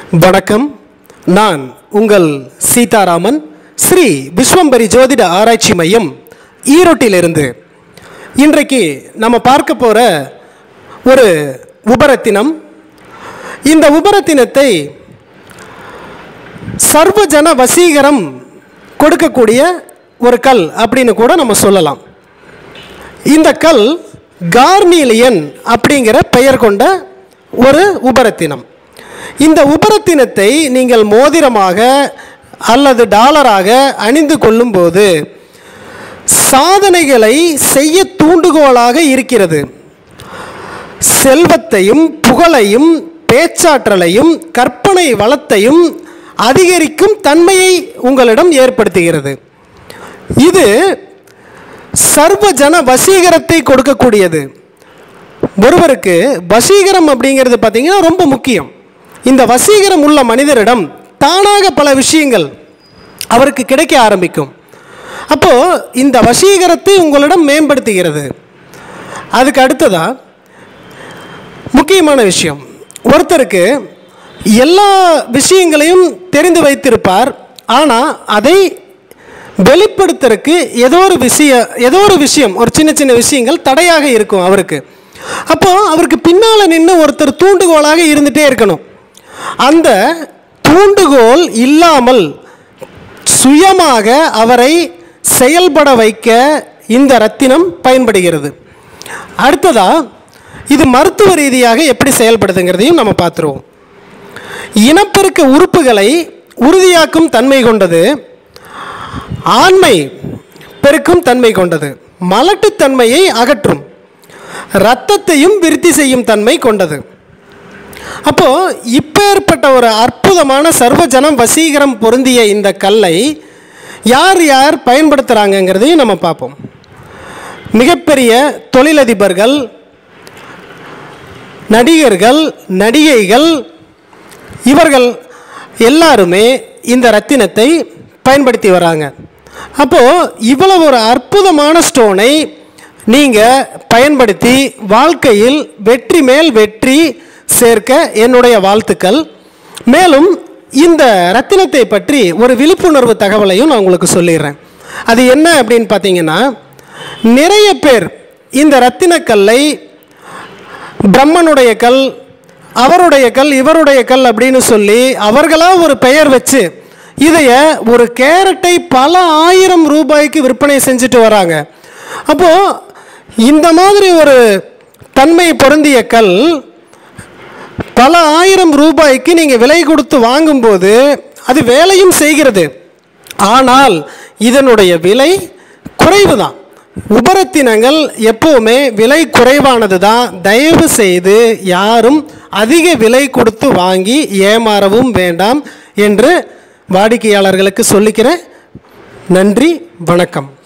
வணக்கம் நான் உங்கள் சீதாராமன் ஸ்ரீ விஸ்வம்பரி ஜோதிட ஆராய்ச்சி மையம் ஈரோட்டிலிருந்து இன்றைக்கு நம்ம பார்க்க போகிற ஒரு உபரத்தினம் இந்த உபரத்தினத்தை சர்வஜன வசீகரம் கொடுக்கக்கூடிய ஒரு கல் அப்படின்னு கூட நம்ம சொல்லலாம் இந்த கல் கார்னீலியன் அப்படிங்கிற பெயர் கொண்ட ஒரு உபரத்தினம் இந்த உபரத்தினத்தை நீங்கள் மோதிரமாக அல்லது டாலராக அணிந்து கொள்ளும்போது சாதனைகளை செய்ய தூண்டுகோலாக இருக்கிறது செல்வத்தையும் புகழையும் பேச்சாற்றலையும் கற்பனை வளத்தையும் அதிகரிக்கும் தன்மையை உங்களிடம் ஏற்படுத்துகிறது இது சர்வஜன வசீகரத்தை கொடுக்கக்கூடியது ஒருவருக்கு வசீகரம் அப்படிங்கிறது பார்த்தீங்கன்னா ரொம்ப முக்கியம் இந்த வசீகரம் உள்ள மனிதரிடம் தானாக பல விஷயங்கள் அவருக்கு கிடைக்க ஆரம்பிக்கும் அப்போ இந்த வசீகரத்தை உங்களிடம் மேம்படுத்துகிறது அதுக்கு அடுத்ததா முக்கியமான விஷயம் ஒருத்தருக்கு எல்லா விஷயங்களையும் தெரிந்து வைத்திருப்பார் ஆனால் அதை வெளிப்படுத்துறதுக்கு ஏதோ ஒரு விஷயம் ஏதோ ஒரு விஷயம் ஒரு சின்ன சின்ன விஷயங்கள் தடையாக இருக்கும் அவருக்கு அப்போ அவருக்கு பின்னால் நின்று ஒருத்தர் தூண்டுகோலாக இருந்துகிட்டே இருக்கணும் அந்த தூண்டுகோல் இல்லாமல் சுயமாக அவரை செயல்பட வைக்க இந்த ரத்தினம் பயன்படுகிறது அடுத்ததா இது மருத்துவ ரீதியாக எப்படி செயல்படுதுங்கிறதையும் நம்ம பார்த்துருவோம் இனப்பெருக்க உறுப்புகளை உறுதியாக்கும் தன்மை கொண்டது ஆண்மை பெருக்கும் தன்மை கொண்டது மலட்டுத்தன்மையை அகற்றும் இரத்தத்தையும் விருத்தி செய்யும் தன்மை கொண்டது அப்போ இப்பேற்பட்ட ஒரு அற்புதமான சர்வஜனம் வசீகரம் பொருந்திய இந்த கல்லை யார் யார் பயன்படுத்துகிறாங்கங்கிறதையும் நம்ம பார்ப்போம் மிகப்பெரிய தொழிலதிபர்கள் நடிகர்கள் நடிகைகள் இவர்கள் எல்லாருமே இந்த ரத்தினத்தை பயன்படுத்தி வராங்க அப்போது இவ்வளவு ஒரு அற்புதமான ஸ்டோனை நீங்கள் பயன்படுத்தி வாழ்க்கையில் வெற்றி மேல் வெற்றி சேர்க்க என்னுடைய வாழ்த்துக்கள் மேலும் இந்த ரத்தினத்தை பற்றி ஒரு விழிப்புணர்வு தகவலையும் நான் உங்களுக்கு சொல்லிடுறேன் அது என்ன அப்படின்னு பார்த்தீங்கன்னா நிறைய பேர் இந்த ரத்தினக்கல்லை பிரம்மனுடைய கல் அவருடைய கல் இவருடைய கல் அப்படின்னு சொல்லி அவர்களாக ஒரு பெயர் வச்சு இதைய ஒரு கேரட்டை பல ஆயிரம் ரூபாய்க்கு விற்பனை செஞ்சுட்டு வராங்க அப்போது இந்த மாதிரி ஒரு தன்மை பொருந்திய கல் பல ஆயிரம் ரூபாய்க்கு நீங்கள் விலை கொடுத்து வாங்கும்போது அது வேலையும் செய்கிறது ஆனால் இதனுடைய விலை குறைவு தான் உபரத்தினங்கள் எப்போவுமே விலை குறைவானது தான் தயவு செய்து யாரும் அதிக விலை கொடுத்து வாங்கி ஏமாறவும் வேண்டாம் என்று வாடிக்கையாளர்களுக்கு சொல்லிக்கிறேன் நன்றி வணக்கம்